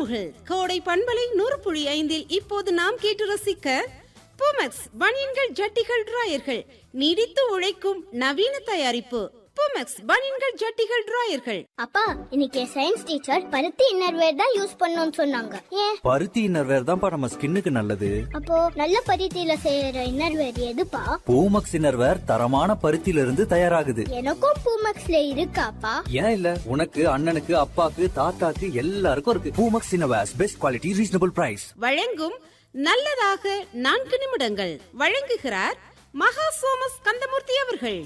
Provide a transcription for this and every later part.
உணர்வுகள் கோடை பண்பலை நூறு புள்ளி ஐந்தில் இப்போது நாம் கேட்டு ரசிக்க புமெக்ஸ் பனியன்கள் ஜட்டிகள் டிராயர்கள் நீடித்து உழைக்கும் நவீன தயாரிப்பு புமெக்ஸ் பனியன்கள் ஜட்டிகள் டிராயர்கள் அப்பா இன்னைக்கு சயின்ஸ் டீச்சர் பருத்தி இன்னர்வேர் தான் யூஸ் பண்ணணும்னு சொன்னாங்க ஏன் பருத்தி இன்னர்வேர் தான்ப்பா நம்ம ஸ்கின்னுக்கு நல்லது அப்போ நல்ல பருத்தியில செய்யற இன்னர்வேர் எதுப்பா பூமக்ஸ் இன்னர்வேர் தரமான பருத்தியில இருந்து தயாராகுது எனக்கும் பூமக்ஸ்ல இருக்காப்பா ஏன் இல்ல உனக்கு அண்ணனுக்கு அப்பாக்கு தாத்தாக்கு எல்லாருக்கும் இருக்கு Poomex innerwears best quality reasonable price வழங்கும் நல்லதாக நான்கு நிமிடங்கள் வழங்குகிறார் மகா சோமஸ் கந்தமூர்த்தி அவர்கள்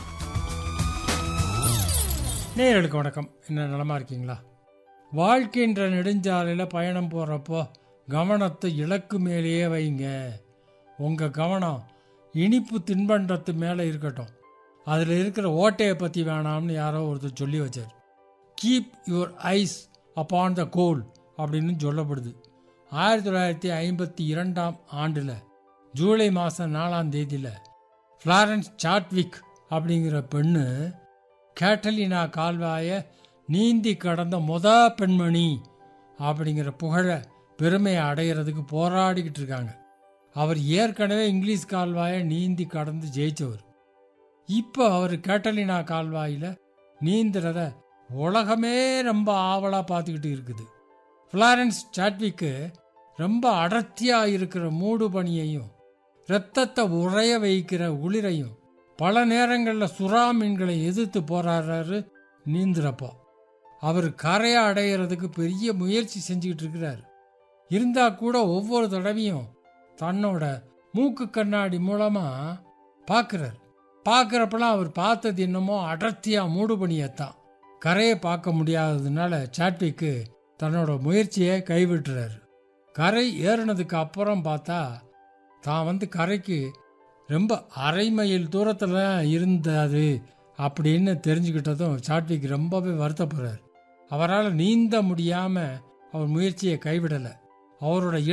நேயர்களுக்கு வணக்கம் என்ன நலமா இருக்கீங்களா வாழ்க்கைன்ற நெடுஞ்சாலையில் பயணம் போகிறப்போ கவனத்தை இலக்கு மேலேயே வைங்க உங்கள் கவனம் இனிப்பு தின்பண்டத்து மேலே இருக்கட்டும் அதில் இருக்கிற ஓட்டையை பற்றி வேணாம்னு யாரோ ஒருத்தர் சொல்லி வச்சார் keep your eyes upon the goal அப்படின்னு சொல்லப்படுது ஆயிரத்தி தொள்ளாயிரத்தி ஐம்பத்தி இரண்டாம் ஆண்டில் ஜூலை மாதம் நாலாம் தேதியில் ஃப்ளாரன்ஸ் சாட்விக் அப்படிங்கிற பெண்ணு கேட்டலினா கால்வாயை நீந்தி கடந்த மொத பெண்மணி அப்படிங்கிற புகழ பெருமையை அடையிறதுக்கு போராடிக்கிட்டு இருக்காங்க அவர் ஏற்கனவே இங்கிலீஷ் கால்வாயை நீந்தி கடந்து ஜெயிச்சவர் இப்போ அவர் கேட்டலினா கால்வாயில் நீந்துறத உலகமே ரொம்ப ஆவலாக பார்த்துக்கிட்டு இருக்குது ஃப்ளாரன்ஸ் சாட்விக்கு ரொம்ப அடர்த்தியாக இருக்கிற மூடு பனியையும் இரத்தத்தை உறைய வைக்கிற உளிரையும் பல நேரங்களில் சுறா மீன்களை எதிர்த்து போராடுறாரு நீந்துறப்போ அவர் கரையை அடையிறதுக்கு பெரிய முயற்சி செஞ்சுக்கிட்டு இருக்கிறார் இருந்தா கூட ஒவ்வொரு தடவையும் தன்னோட மூக்கு கண்ணாடி மூலமா பார்க்குறார் பார்க்குறப்பெல்லாம் அவர் பார்த்தது என்னமோ அடர்த்தியாக மூடு பணியத்தான் கரையை பார்க்க முடியாததுனால சாட்விக்கு தன்னோட முயற்சியை கைவிட்டுறாரு கரை ஏறினதுக்கு அப்புறம் பார்த்தா தான் வந்து கரைக்கு ரொம்ப அரை மைல் தூரத்தில் இருந்தது அப்படின்னு தெரிஞ்சுக்கிட்டதும் சாட்விக் ரொம்பவே வருத்தப்படுறார் அவரால் நீந்த முடியாமல் அவர் முயற்சியை கைவிடலை அவரோட